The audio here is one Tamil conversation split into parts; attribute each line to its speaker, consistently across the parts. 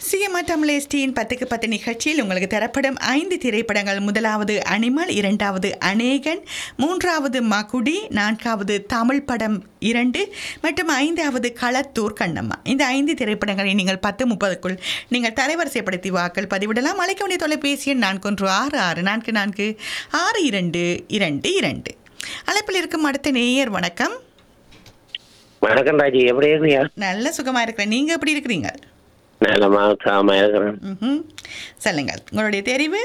Speaker 1: சிஎம்ஆ தமிழேஸ்டியின் பத்துக்கு பத்து நிகழ்ச்சியில் உங்களுக்கு தரப்படும் ஐந்து திரைப்படங்கள் முதலாவது அனிமல் இரண்டாவது அநேகன் மூன்றாவது மகுடி நான்காவது தமிழ் படம் இரண்டு மற்றும் ஐந்தாவது களத்தூர் கண்ணம்மா இந்த ஐந்து திரைப்படங்களை நீங்கள் பத்து முப்பதுக்குள் நீங்கள் தரைவரிசைப்படுத்தி வாக்கள் பதிவிடலாம் அழைக்க வேண்டிய தொலைபேசி எண் நான்கு ஒன்று ஆறு ஆறு நான்கு நான்கு ஆறு இரண்டு இரண்டு இரண்டு அழைப்பில் இருக்கும் அடுத்த நேயர் வணக்கம்
Speaker 2: வணக்கம் ராஜி எப்படி இருக்கீங்க
Speaker 1: நல்ல சுகமாக இருக்கிறேன் நீங்கள் எப்படி இருக்கிறீங்க
Speaker 2: நல்லமா சாம இருக்கிறேன்
Speaker 1: ம்ஹும். சொல்லுங்கள் உங்களுடைய தெரிவு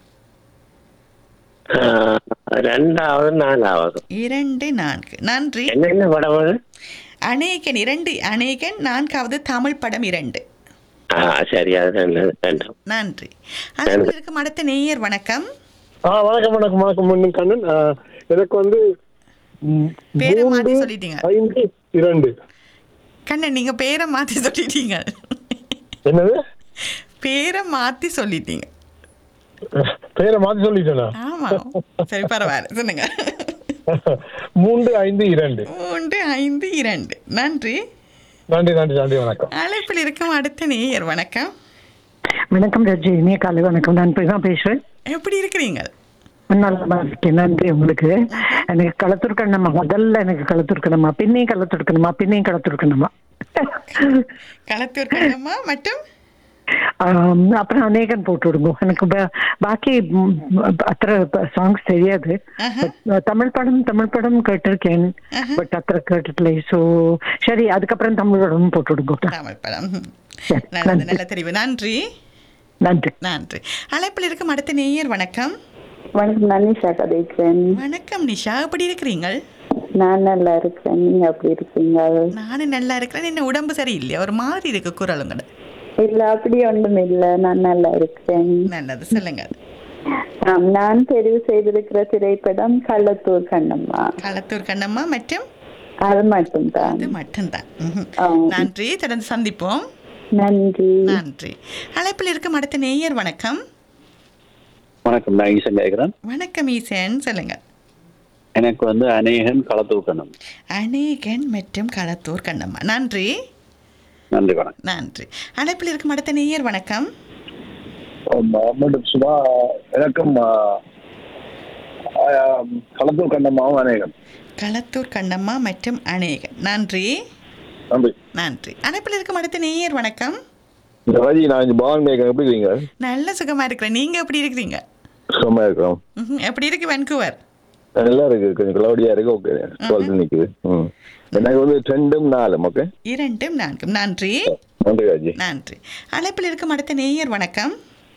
Speaker 2: ஆஹ், ரெண்டாவது நாலாவது
Speaker 1: இரண்டு நான்கு நன்றி
Speaker 2: என்ன என்ன படம் அது
Speaker 1: அநேகன் இரண்டு அநேகன் நான்காவது தமிழ் படம் இரண்டு
Speaker 2: ஆ சரி அது ரெண்டு ரெண்டு
Speaker 1: நன்றி அழைப்பில் இருக்கும் அடுத்த நேயர் வணக்கம்
Speaker 3: ஆ வணக்கம் வணக்கம் வணக்கம் மண்ணு கண்ணன் ஆ, எனக்கு வந்து ம்,
Speaker 1: பேரை
Speaker 3: மூன்று,
Speaker 1: மாத்தி சொல்லிட்டீங்க.
Speaker 3: ஐந்து இரண்டு
Speaker 1: கண்ணன் நீங்க பேரை மாத்தி சொல்லிட்டீங்க
Speaker 3: என்னது
Speaker 1: பேரை மாத்தி சொல்லிட்டீங்க
Speaker 3: பேரை மாத்தி சொல்லிட்டேனா
Speaker 1: ஆமா சரி பரவாயில்ல சொல்லுங்க
Speaker 3: மூன்று ஐந்து இரண்டு
Speaker 1: மூன்று ஐந்து இரண்டு நன்றி
Speaker 3: நன்றி நன்றி நன்றி வணக்கம்
Speaker 1: அழைப்பில் இருக்கும் அடுத்த நேயர் வணக்கம்
Speaker 4: வணக்கம் ரஜி இனிய காலை வணக்கம் நான் போய் தான் பேசுறேன்
Speaker 1: எப்படி இருக்கிறீங்க
Speaker 4: நல்லா இருக்கேன் நன்றி உங்களுக்கு எனக்கு களத்துருக்கணுமா முதல்ல எனக்கு களத்துருக்கணுமா பின்னையும் களத்துருக்கணுமா பின்னையும் களத்துருக்கணுமா
Speaker 1: களத்தூர் கண்ணம்மா மற்றும்
Speaker 4: ஆம், அப்புறம் அநேகன் போட்டு விடுங்க எனக்கு பா- பாக்கி ம், அத்தனை சாங்ஸ் தெரியாது
Speaker 1: ஆஹா.
Speaker 4: But, தமிழ் படம் தமிழ் படம் கேட்டிருக்கேன்
Speaker 1: ஆஹா.
Speaker 4: பட் அத்தனை கேட்டதில்லை ஸோ சரி அதுக்கப்புறம் தமிழ் படம் போட்டு விடுங்க
Speaker 1: தமிழ் படம்
Speaker 4: சரி,
Speaker 1: நல்லது
Speaker 4: நன்றி.
Speaker 1: நல்ல தெரிவு நன்றி
Speaker 4: நன்றி
Speaker 1: நன்றி அழைப்பில் இருக்கும் அடுத்த நேயர் வணக்கம்
Speaker 5: வணக்கம் நான் நிஷா கதைக்கிறேன்
Speaker 1: வணக்கம் நிஷா எப்படி இருக்கிறீங்க
Speaker 5: நான் நல்லா இருக்கிறேன் நீங்க அப்படி இருக்கீங்க
Speaker 1: நானும் நல்லா இருக்கிறேன் என்ன உடம்பு சரியில்லையா ஒரு மாதிரி இருக்கு குரலுங்கட
Speaker 5: இல்ல அப்படி ஒன்றும் இல்ல நான் நல்லா இருக்கிறேன்
Speaker 1: நல்லது சொல்லுங்க
Speaker 5: ஆம், நான் தெரிவு செய்திருக்கிற திரைப்படம் கள்ளத்தூர் கண்ணம்மா
Speaker 1: களத்தூர் கண்ணம்மா மற்றும்
Speaker 5: அது மட்டும்தான்
Speaker 1: அது மட்டும்தான் ம்ஹும்.
Speaker 5: ஆம்.
Speaker 1: நன்றி தொடர்ந்து சந்திப்போம்
Speaker 5: நன்றி
Speaker 1: நன்றி அழைப்பில் இருக்கும் அடுத்த நேயர் வணக்கம்
Speaker 6: வணக்கம் நான் ஈசன் கேட்கிறேன்
Speaker 1: வணக்கம் ஈசன் சொல்லுங்க
Speaker 6: எனக்கு வந்து அநேகன் களத்தூக்கணும்
Speaker 1: அநேகன் மற்றும் களத்தூர் கண்ணம்மா நன்றி
Speaker 6: நன்றி வணக்கம்
Speaker 1: நன்றி அழைப்பில் இருக்கும் அடுத்த நேயர் வணக்கம்
Speaker 3: முகமது சுபா எனக்கும் களத்தூர் கண்ணம்மாவும் அநேகம்
Speaker 1: களத்தூர் கண்ணம்மா மற்றும் அநேகன் நன்றி
Speaker 3: நன்றி
Speaker 1: நன்றி அழைப்பில் இருக்கும் அடுத்த நேயர் வணக்கம்
Speaker 3: ராஜி நான் இங்க பவான் மேகம் எப்படி இருக்கீங்க
Speaker 1: நல்ல சுகமா இருக்கிறேன் நீங்க எப்படி இருக்கிறீங்க
Speaker 3: சுகமா இருக்கிறோம்
Speaker 1: ம்ஹும். எப்படி இருக்கு வென்கூவர்
Speaker 3: நல்லா இருக்கு கொஞ்சம் கிளவுடியா இருக்கு ஓகே டுவெல்த் நிக்குது ம் எனக்கு வந்து ரெண்டும் நாலும் ஓகே
Speaker 1: இரண்டும் நான்கும் நன்றி
Speaker 3: நன்றி ராஜி
Speaker 1: நன்றி அழைப்பில் இருக்கும் அடுத்த நேயர் வணக்கம்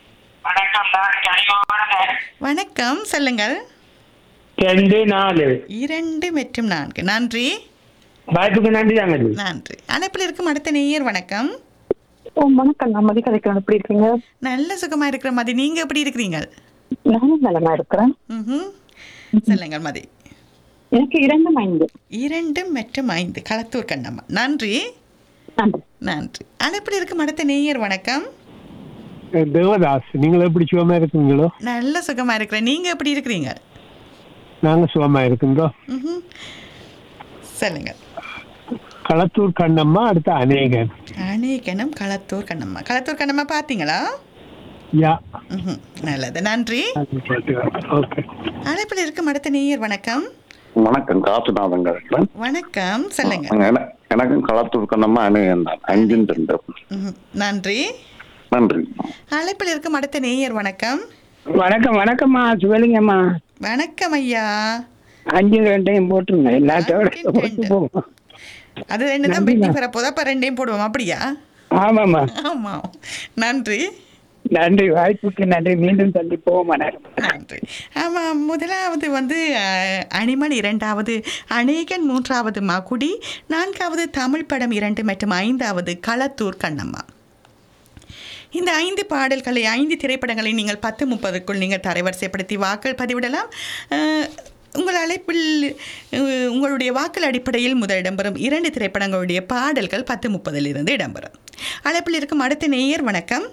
Speaker 1: வணக்கம் சொல்லுங்கள்
Speaker 7: ரெண்டு நாலு
Speaker 1: இரண்டு மற்றும் நான்கு நன்றி
Speaker 7: வாய்ப்புக்கு நன்றி தாங்க
Speaker 1: நன்றி அழைப்பில் இருக்கும் அடுத்த நேயர் வணக்கம்
Speaker 4: ஓ வணக்கம் நான் மதி கதைக்கிறேன் எப்படி இருக்கீங்க
Speaker 1: நல்ல சுகமா இருக்கிற மாதிரி நீங்க எப்படி இருக்கிறீங்க
Speaker 4: நானும் நலமா இருக்கிறேன்
Speaker 1: ம்ஹும். சொல்லுங்கள் மதி
Speaker 4: எனக்கு இரண்டு ஐந்து
Speaker 1: இரண்டு மற்றும் ஐந்து களத்தூர் கண்ணம்மா நன்றி
Speaker 4: நன்றி
Speaker 1: நன்றி அழைப்பில் இருக்கும் அடுத்த நேயர் வணக்கம்
Speaker 3: தேவதாஸ் நீங்கள் எப்படி சுகமா இருக்கீங்களோ
Speaker 1: நல்ல சுகமா இருக்கிறேன் நீங்க எப்படி இருக்கிறீங்க
Speaker 3: நாங்க சுகமா இருக்குங்கோ
Speaker 1: ம்ஹும். சொல்லுங்க
Speaker 3: களத்தூர் கண்ணம்மா அடுத்த அநேகன்
Speaker 1: அநேகனம் களத்தூர் கண்ணம்மா களத்தூர் கண்ணம்மா பார்த்தீங்களா
Speaker 3: யா
Speaker 1: ம்ஹும். நல்லது நன்றி
Speaker 3: ஓகே
Speaker 1: அழைப்பில் இருக்கும் அடுத்த நேயர் வணக்கம்
Speaker 6: வணக்கம் காசுநாதன் கேட்கிறேன்
Speaker 1: வணக்கம் சொல்லுங்க
Speaker 6: என- எனக்கும் களத்தூக்கணமா அநேகன் தான் அஞ்சும் ரெண்டு
Speaker 1: ம்ஹும். நன்றி
Speaker 6: நன்றி
Speaker 1: அழைப்பில் இருக்கும் அடுத்த நேயர் வணக்கம்
Speaker 7: வணக்கம் வணக்கம்மா சிவலிங்கம்மா
Speaker 1: வணக்கம் ஐயா
Speaker 7: அஞ்சு ரெண்டையும் போட்டுருங்க எல்லாத்தோட
Speaker 1: அஞ்சு
Speaker 7: போட்டு
Speaker 1: ரெண்டு.
Speaker 7: போவோம்
Speaker 1: அது ரெண்டு தான் பெட்டி பெற போதா அப்ப ரெண்டையும் போடுவோம் அப்படியா
Speaker 7: ஆமாம்மா
Speaker 1: ஆமா நன்றி
Speaker 7: நன்றி வாய்ப்புக்கு நன்றி மீண்டும் சந்திப்போம் வணக்கம்
Speaker 1: நன்றி ஆமாம் முதலாவது வந்து அஹ், அனிமல் இரண்டாவது அநேகன் மூன்றாவது மகுடி நான்காவது தமிழ் படம் இரண்டு மற்றும் ஐந்தாவது களத்தூர் கண்ணம்மா இந்த ஐந்து பாடல்களை ஐந்து திரைப்படங்களை நீங்கள் பத்து முப்பதுக்குள் நீங்கள் தரைவரிசைப்படுத்தி வாக்கள் பதிவிடலாம் அஹ், உங்கள் அழைப்பில் அஹ், உங்களுடைய வாக்கள் அடிப்படையில் முதல் இடம்பெறும் இரண்டு திரைப்படங்களுடைய பாடல்கள் பத்து முப்பதில் இருந்து இடம்பெறும் அழைப்பில் இருக்கும் அடுத்த நேயர் வணக்கம்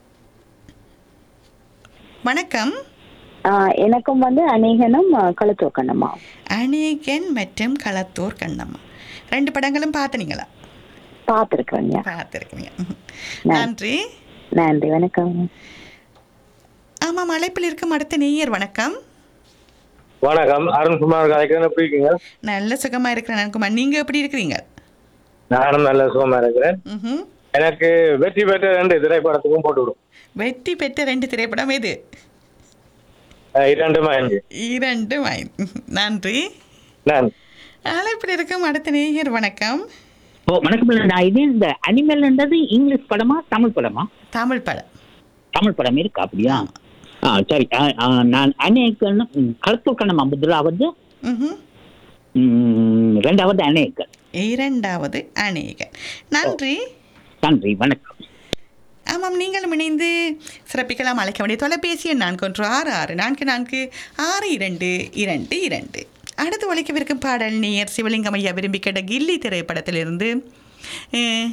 Speaker 1: வணக்கம்
Speaker 5: ஆஹ் எனக்கும் வந்து அநேகனும் கழுத்தூர் கண்ணம்மா
Speaker 1: அநேகன் மற்றும் களத்தூர் கண்ணம்மா ரெண்டு படங்களும் பார்த்தனீங்களா
Speaker 5: பார்த்துருக்குறேங்க
Speaker 1: பார்த்துருக்கீங்க நன்றி
Speaker 5: நன்றி வணக்கம்
Speaker 1: ஆமாம் அழைப்பில் இருக்கும் அடுத்த நேயர் வணக்கம்
Speaker 8: வணக்கம் அருண்குமார் கலைக்கிறேன் எப்படி இருக்கீங்க
Speaker 1: நல்ல சுகமா இருக்கிறேன் நன்குமார் நீங்க எப்படி இருக்கிறீங்க
Speaker 8: நானும் நல்ல சுகமா இருக்கிறேன்
Speaker 1: ம்ஹும்.
Speaker 8: எனக்கு வெற்றி பெற்ற ரெண்டு திரைப்படத்துக்கும் போட்டு விடும்
Speaker 1: வெற்றி பெற்ற ரெண்டு திரைப்படம் எது
Speaker 8: அஹ் இரண்டுமா எனக்கு
Speaker 1: இரண்டு மை- நன்றி
Speaker 8: நான்
Speaker 1: அழைப்பில் இருக்கும் அடுத்த நேயர் வணக்கம்
Speaker 7: ஓ வணக்கம் இல்ல, நான் இது இந்த அனிமல்ன்றது இங்கிலீஷ் படமா தமிழ் படமா
Speaker 1: தமிழ் படம்
Speaker 7: தமிழ் படம் இருக்கு அப்படியா ஆ சரி ஆ, ஆ, நான் அநேகன் களத்தூர் கண்ணம்மா முதலாவது
Speaker 1: ம்ஹும்.
Speaker 7: ம், ரெண்டாவது அநேகன்
Speaker 1: இரண்டாவது அநேகன் நன்றி
Speaker 7: நன்றி வணக்கம்
Speaker 1: ஆமாம் நீங்களும் இணைந்து சிறப்பிக்கலாம் அழைக்க வேண்டிய தொலைபேசி எண் நான்கு ஒன்று ஆறு ஆறு நான்கு நான்கு ஆறு இரண்டு இரண்டு இரண்டு அடுத்து ஒழிக்கவிருக்கும் பாடல் நேயர் சிவலிங்கம் ஐயா விரும்பி கேட்ட கில்லி திரைப்படத்திலிருந்து அஹ்,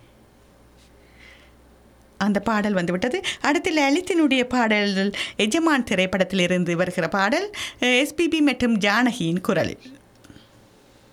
Speaker 1: அந்த பாடல் வந்துவிட்டது அடுத்து லலித்தினுடைய பாடல் எஜமான் திரைப்படத்திலிருந்து வருகிற பாடல் எஸ்பிபி மற்றும் ஜானகியின் குரலில்